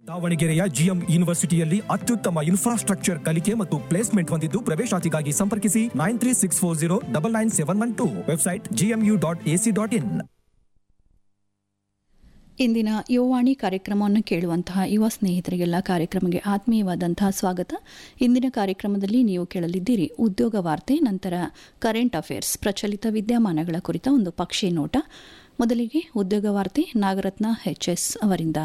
ದಾವಣಗೆರೆಯ ಜಿಎಂ ಯೂನಿವರ್ಸಿಟಿಯಲ್ಲಿ ಅತ್ಯುತ್ತಮ ಇನ್ಫ್ರಾಸ್ಟ್ರಕ್ಚರ್ ಕಲಿಕೆ ಮತ್ತು ಪ್ಲೇಸ್ಮೆಂಟ್ ಹೊಂದಿದ್ದು ಪ್ರವೇಶಾತಿಗಾಗಿ ಸಂಪರ್ಕಿಸಿ nine three six four zero double nine seven one two website GMU dot AC dot in ಇಂದಿನ ಯುವವಾಣಿ ಕಾರ್ಯಕ್ರಮವನ್ನು ಕೇಳುವಂತಹ ಯುವ ಸ್ನೇಹಿತರಿಗೆಲ್ಲ ಕಾರ್ಯಕ್ರಮಕ್ಕೆ ಆತ್ಮೀಯವಾದಂತಹ ಸ್ವಾಗತ ಇಂದಿನ ಕಾರ್ಯಕ್ರಮದಲ್ಲಿ ನೀವು ಕೇಳಲಿದ್ದೀರಿ ಉದ್ಯೋಗ ವಾರ್ತೆ ನಂತರ ಕರೆಂಟ್ ಅಫೇರ್ಸ್ ಪ್ರಚಲಿತ ವಿದ್ಯಮಾನಗಳ ಕುರಿತ ಒಂದು ಪಕ್ಷಿ ನೋಟ ಮೊದಲಿಗೆ ಉದ್ಯೋಗ ವಾರ್ತೆ ನಾಗರತ್ನ ಎಚ್ಎಸ್ ಅವರಿಂದ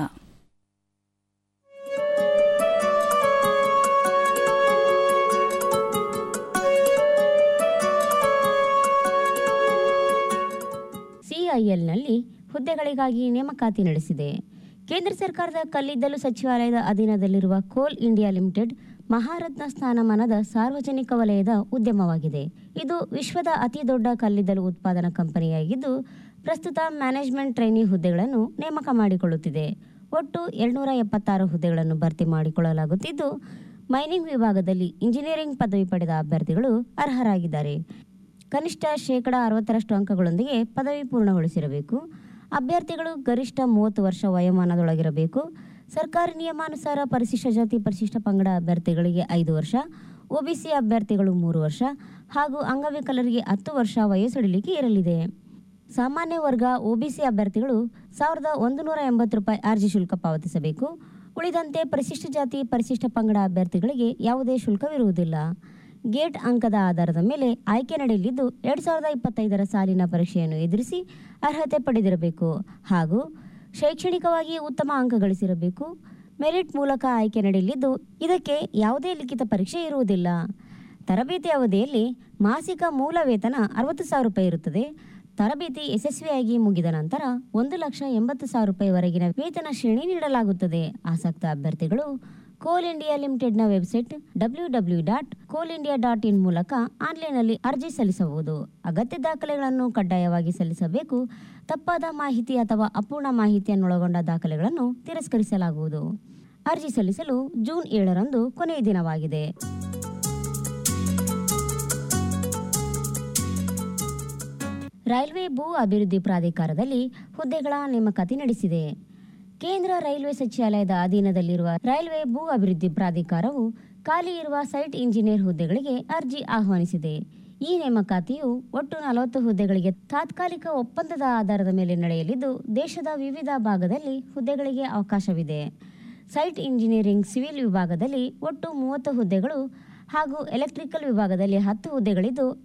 ಸಿಐಎಲ್ನಲ್ಲಿ ಹುದ್ದೆಗಳಿಗಾಗಿ ನೇಮಕಾತಿ ನಡೆಸಿದೆ ಕೇಂದ್ರ ಸರ್ಕಾರದ ಕಲ್ಲಿದ್ದಲು ಸಚಿವಾಲಯದ ಅಧೀನದಲ್ಲಿರುವ ಕೋಲ್ ಇಂಡಿಯಾ ಲಿಮಿಟೆಡ್ ಮಹಾರತ್ನ ಸ್ಥಾನಮಾನದ ಸಾರ್ವಜನಿಕ ವಲಯದ ಉದ್ಯಮವಾಗಿದೆ ಇದು ವಿಶ್ವದ ಅತಿ ದೊಡ್ಡ ಕಲ್ಲಿದ್ದಲು ಉತ್ಪಾದನಾ ಕಂಪನಿಯಾಗಿದ್ದು ಪ್ರಸ್ತುತ ಮ್ಯಾನೇಜ್ಮೆಂಟ್ ಟ್ರೈನಿ ಹುದ್ದೆಗಳನ್ನು ನೇಮಕ ಮಾಡಿಕೊಳ್ಳುತ್ತಿದೆ ಒಟ್ಟು ಎರಡ್ನೂರ ಎಪ್ಪತ್ತಾರು ಹುದ್ದೆಗಳನ್ನು ಭರ್ತಿ ಮಾಡಿಕೊಳ್ಳಲಾಗುತ್ತಿದ್ದು ಮೈನಿಂಗ್ ವಿಭಾಗದಲ್ಲಿ ಇಂಜಿನಿಯರಿಂಗ್ ಪದವಿ ಪಡೆದ ಅಭ್ಯರ್ಥಿಗಳು ಅರ್ಹರಾಗಿದ್ದಾರೆ ಕನಿಷ್ಠ ಶೇಕಡ ಅರವತ್ತರಷ್ಟು ಅಂಕಗಳೊಂದಿಗೆ ಪದವಿ ಪೂರ್ಣಗೊಳಿಸಿರಬೇಕು ಅಭ್ಯರ್ಥಿಗಳು ಗರಿಷ್ಠ ಮೂವತ್ತು ವರ್ಷ ವಯೋಮಾನದೊಳಗಿರಬೇಕು ಸರ್ಕಾರಿ ನಿಯಮಾನುಸಾರ ಪರಿಶಿಷ್ಟ ಜಾತಿ ಪರಿಶಿಷ್ಟ ಪಂಗಡ ಅಭ್ಯರ್ಥಿಗಳಿಗೆ ಐದು ವರ್ಷ ಒಬಿಸಿ ಅಭ್ಯರ್ಥಿಗಳು ಮೂರು ವರ್ಷ ಹಾಗೂ ಅಂಗವಿಕಲರಿಗೆ ಹತ್ತು ವರ್ಷ ವಯೋಸಡಿಲಿಕೆ ಇರಲಿದೆ ಸಾಮಾನ್ಯ ವರ್ಗ ಒಬಿಸಿ ಅಭ್ಯರ್ಥಿಗಳು ಸಾವಿರದ ಒಂದು ನೂರ ಎಂಬತ್ತು ರೂಪಾಯಿ ಅರ್ಜಿ ಶುಲ್ಕ ಪಾವತಿಸಬೇಕು ಉಳಿದಂತೆ ಪರಿಶಿಷ್ಟ ಜಾತಿ ಪರಿಶಿಷ್ಟ ಪಂಗಡ ಅಭ್ಯರ್ಥಿಗಳಿಗೆ ಯಾವುದೇ ಶುಲ್ಕವಿರುವುದಿಲ್ಲ ಗೇಟ್ ಅಂಕದ ಆಧಾರದ ಮೇಲೆ ಆಯ್ಕೆ ನಡೆಯಲಿದ್ದು ಎರಡು ಸಾವಿರದ ಇಪ್ಪತ್ತೈದರ ಸಾಲಿನ ಪರೀಕ್ಷೆಯನ್ನು ಎದುರಿಸಿ ಅರ್ಹತೆ ಪಡೆದಿರಬೇಕು ಹಾಗೂ ಶೈಕ್ಷಣಿಕವಾಗಿ ಉತ್ತಮ ಅಂಕ ಗಳಿಸಿರಬೇಕು ಮೆರಿಟ್ ಮೂಲಕ ಆಯ್ಕೆ ನಡೆಯಲಿದ್ದು ಇದಕ್ಕೆ ಯಾವುದೇ ಲಿಖಿತ ಪರೀಕ್ಷೆ ಇರುವುದಿಲ್ಲ ತರಬೇತಿ ಅವಧಿಯಲ್ಲಿ ಮಾಸಿಕ ಮೂಲ ವೇತನ ಅರವತ್ತು ಸಾವಿರ ರೂಪಾಯಿ ಇರುತ್ತದೆ ತರಬೇತಿ ಯಶಸ್ವಿಯಾಗಿ ಮುಗಿದ ನಂತರ ಒಂದು ಲಕ್ಷ ಎಂಬತ್ತು ಸಾವಿರ ರೂಪಾಯಿವರೆಗಿನ ವೇತನ ಶ್ರೇಣಿ ನೀಡಲಾಗುತ್ತದೆ ಆಸಕ್ತ ಅಭ್ಯರ್ಥಿಗಳು ಕೋಲ್ ಇಂಡಿಯಾ ಲಿಮಿಟೆಡ್ನ website W W dot Coal India dot in ಮೂಲಕ ಆನ್ಲೈನ್ನಲ್ಲಿ ಅರ್ಜಿ ಸಲ್ಲಿಸಬಹುದು ಅಗತ್ಯ ದಾಖಲೆಗಳನ್ನು ಕಡ್ಡಾಯವಾಗಿ ಸಲ್ಲಿಸಬೇಕು ತಪ್ಪಾದ ಮಾಹಿತಿ ಅಥವಾ ಅಪೂರ್ಣ ಮಾಹಿತಿಯನ್ನೊಳಗೊಂಡ ದಾಖಲೆಗಳನ್ನು ತಿರಸ್ಕರಿಸಲಾಗುವುದು ಅರ್ಜಿ ಸಲ್ಲಿಸಲು ಜೂನ್ ಏಳರಂದು ಕೊನೆಯ ದಿನವಾಗಿದೆ ರೈಲ್ವೆ ಭೂ ಅಭಿವೃದ್ಧಿ ಪ್ರಾಧಿಕಾರದಲ್ಲಿ ಹುದ್ದೆಗಳ ನೇಮಕಾತಿ ನಡೆಸಿದೆ ಕೇಂದ್ರ ರೈಲ್ವೆ ಸಚಿವಾಲಯದ ಅಧೀನದಲ್ಲಿರುವ ರೈಲ್ವೆ ಭೂ ಅಭಿವೃದ್ಧಿ ಪ್ರಾಧಿಕಾರವು ಖಾಲಿ ಇರುವ ಸೈಟ್ ಇಂಜಿನಿಯರ್ ಹುದ್ದೆಗಳಿಗೆ ಅರ್ಜಿ ಆಹ್ವಾನಿಸಿದೆ ಈ ನೇಮಕಾತಿಯು ಒಟ್ಟು ನಲವತ್ತು ಹುದ್ದೆಗಳಿಗೆ ತಾತ್ಕಾಲಿಕ ಒಪ್ಪಂದದ ಆಧಾರದ ಮೇಲೆ ನಡೆಯಲಿದ್ದು ದೇಶದ ವಿವಿಧ ಭಾಗದಲ್ಲಿ ಹುದ್ದೆಗಳಿಗೆ ಅವಕಾಶವಿದೆ ಸೈಟ್ ಇಂಜಿನಿಯರಿಂಗ್ ಸಿವಿಲ್ ವಿಭಾಗದಲ್ಲಿ ಒಟ್ಟು ಮೂವತ್ತು ಹುದ್ದೆಗಳು ಹಾಗೂ ಎಲೆಕ್ಟ್ರಿಕಲ್ ವಿಭಾಗದಲ್ಲಿ ಹತ್ತು ಹುದ್ದೆಗಳಿದ್ದು